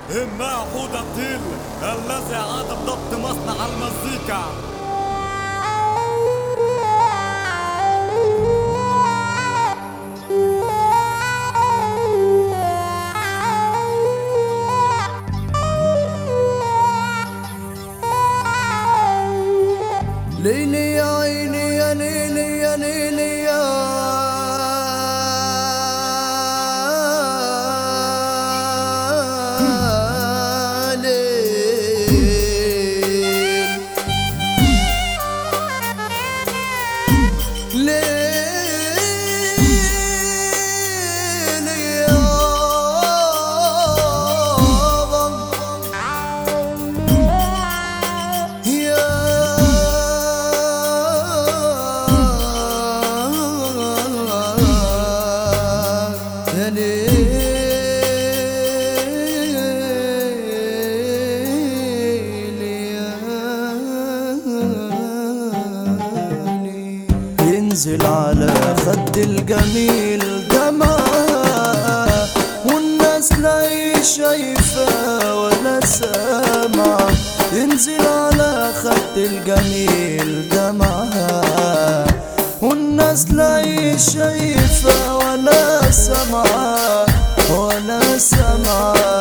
إنها حودة التيل الذي عاد بضبط مصنع المزيكا ليلي يا عيني يا ليلي يا ليلي يا ليل ليل يابا يا يا ليل يا ينزل على خد الجميل دمعة والناس لا شايفة ولا سامعة ينزل على خد الجميل دمعة والناس لا شايفة ولا سامعة ولا سامعة